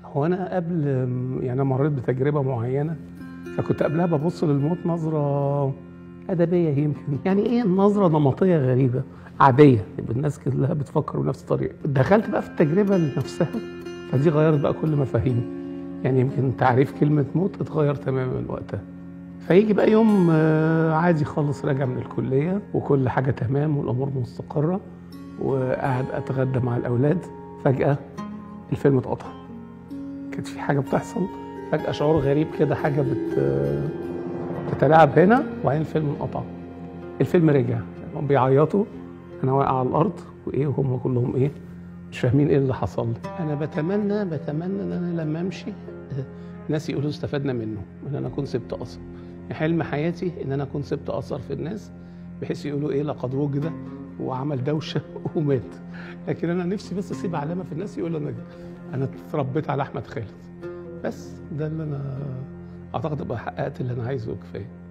هو انا قبل يعني انا مريت بتجربه معينه فكنت قبلها ببص للموت نظره ادبيه يمكن يعني ايه نظره نمطيه غريبه عاديه يبقى الناس كلها بتفكر بنفس الطريقه دخلت بقى في التجربه نفسها فدي غيرت بقى كل مفاهيمي يعني يمكن تعريف كلمه موت اتغير تماما وقتها فيجي بقى يوم آه، عادي خالص راجع من الكليه وكل حاجه تمام والامور مستقره وقاعد اتغدى مع الاولاد فجاه الفيلم اتقطع كانت في حاجه بتحصل فجاه شعور غريب كده حاجه بت بتتلاعب هنا وبعدين الفيلم انقطع الفيلم رجع هم بيعيطوا انا واقع على الارض وايه وهم كلهم ايه مش فاهمين ايه اللي حصل لي انا بتمنى بتمنى ان انا لما امشي آه، الناس يقولوا استفدنا منه ان انا اكون سبت اثر حلم حياتي ان انا اكون سبت اثر في الناس بحيث يقولوا ايه لقد وجد وعمل دوشه ومات لكن انا نفسي بس اسيب علامه في الناس يقول انا انا اتربيت على احمد خالد بس ده اللي انا اعتقد ابقى حققت اللي انا عايزه كفايه